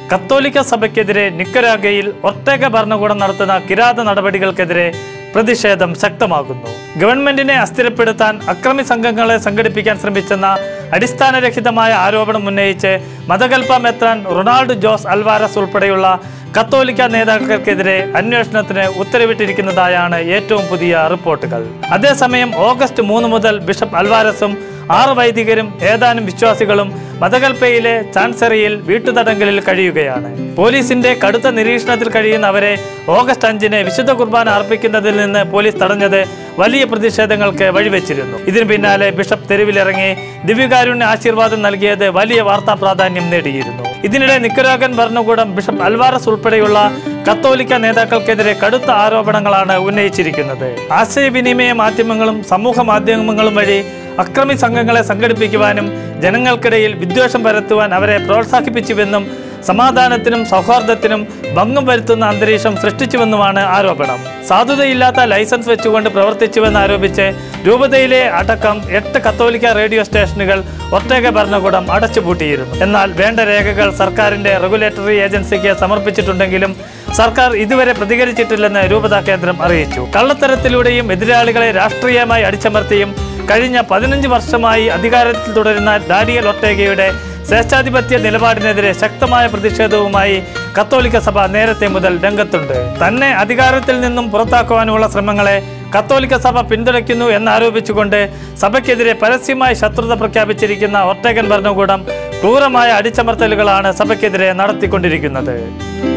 കത്തോലിക്ക സഭയ്ക്കെതിരെ നിക്കരാഗയിൽ ഒട്ടേക ഭരണകൂടം നടത്തുന്ന കിരാത നടപടികൾക്കെതിരെ പ്രതിഷേധം ശക്തമാകുന്നു ഗവൺമെന്റിനെ അസ്ഥിരപ്പെടുത്താൻ അക്രമി സംഘങ്ങളെ സംഘടിപ്പിക്കാൻ ശ്രമിച്ചെന്ന അടിസ്ഥാനരഹിതമായ ആരോപണം ഉന്നയിച്ച് മതകൽപ്പ മെത്രാൻ റൊണാൾഡ് ജോസ് അൽവാരസ് ഉൾപ്പെടെയുള്ള കത്തോലിക്ക നേതാക്കൾക്കെതിരെ അന്വേഷണത്തിന് ഉത്തരവിട്ടിരിക്കുന്നതായാണ് ഏറ്റവും പുതിയ റിപ്പോർട്ടുകൾ അതേസമയം ഓഗസ്റ്റ് മൂന്ന് മുതൽ ബിഷപ്പ് അൽവാരസും ആറ് വൈദികരും ഏതാനും വിശ്വാസികളും മതകൽപ്പയിലെ ചാൻസറിയിൽ വീട്ടുതടങ്കലിൽ കഴിയുകയാണ് പോലീസിന്റെ കടുത്ത നിരീക്ഷണത്തിൽ കഴിയുന്ന അവരെ ഓഗസ്റ്റ് അഞ്ചിന് വിശുദ്ധ കുർബാന അർപ്പിക്കുന്നതിൽ നിന്ന് പോലീസ് തടഞ്ഞത് വലിയ പ്രതിഷേധങ്ങൾക്ക് വഴിവെച്ചിരുന്നു ഇതിനു പിന്നാലെ ബിഷപ്പ് തെരുവിലിറങ്ങി ദിവ്യകാരുണ്യ ആശീർവാദം നൽകിയത് വലിയ വാർത്താ പ്രാധാന്യം നേടിയിരുന്നു ഇതിനിടെ നിക്കരാഗൻ ഭരണകൂടം ബിഷപ്പ് അൽവാരസ് ഉൾപ്പെടെയുള്ള കത്തോലിക്ക നേതാക്കൾക്കെതിരെ കടുത്ത ആരോപണങ്ങളാണ് ഉന്നയിച്ചിരിക്കുന്നത് ആശയവിനിമയ മാധ്യമങ്ങളും സമൂഹ മാധ്യമങ്ങളും വഴി അക്രമി സംഘങ്ങളെ സംഘടിപ്പിക്കുവാനും ജനങ്ങൾക്കിടയിൽ വിദ്വേഷം പരത്തുവാൻ അവരെ പ്രോത്സാഹിപ്പിച്ചുവെന്നും സമാധാനത്തിനും സൗഹാർദ്ദത്തിനും ഭംഗം വരുത്തുന്ന അന്തരീക്ഷം സൃഷ്ടിച്ചുവെന്നുമാണ് ആരോപണം സാധുതയില്ലാത്ത ലൈസൻസ് വെച്ചുകൊണ്ട് പ്രവർത്തിച്ചുവെന്ന് ആരോപിച്ച് രൂപതയിലെ അടക്കം എട്ട് കത്തോലിക്ക റേഡിയോ സ്റ്റേഷനുകൾ ഒട്ടേക ഭരണകൂടം അടച്ചുപൂട്ടിയിരുന്നു എന്നാൽ വേണ്ട രേഖകൾ സർക്കാരിന്റെ റെഗുലേറ്ററി ഏജൻസിക്ക് സമർപ്പിച്ചിട്ടുണ്ടെങ്കിലും സർക്കാർ ഇതുവരെ പ്രതികരിച്ചിട്ടില്ലെന്ന് രൂപതാ കേന്ദ്രം അറിയിച്ചു കള്ളത്തരത്തിലൂടെയും എതിരാളികളെ രാഷ്ട്രീയമായി അടിച്ചമർത്തിയും കഴിഞ്ഞ പതിനഞ്ച് വർഷമായി അധികാരത്തിൽ തുടരുന്ന ഡാനിയൽ ഒട്ടേഗയുടെ സ്വേച്ഛാധിപത്യ നിലപാടിനെതിരെ ശക്തമായ പ്രതിഷേധവുമായി കത്തോലിക്ക സഭ നേരത്തെ മുതൽ രംഗത്തുണ്ട് തന്നെ അധികാരത്തിൽ നിന്നും പുറത്താക്കുവാനുള്ള ശ്രമങ്ങളെ കത്തോലിക്ക സഭ പിന്തുണയ്ക്കുന്നു എന്നാരോപിച്ചുകൊണ്ട് സഭയ്ക്കെതിരെ പരസ്യമായി ശത്രുത പ്രഖ്യാപിച്ചിരിക്കുന്ന ഒട്ടേഗൻ ഭരണകൂടം ക്രൂരമായ അടിച്ചമർത്തലുകളാണ് സഭയ്ക്കെതിരെ നടത്തിക്കൊണ്ടിരിക്കുന്നത്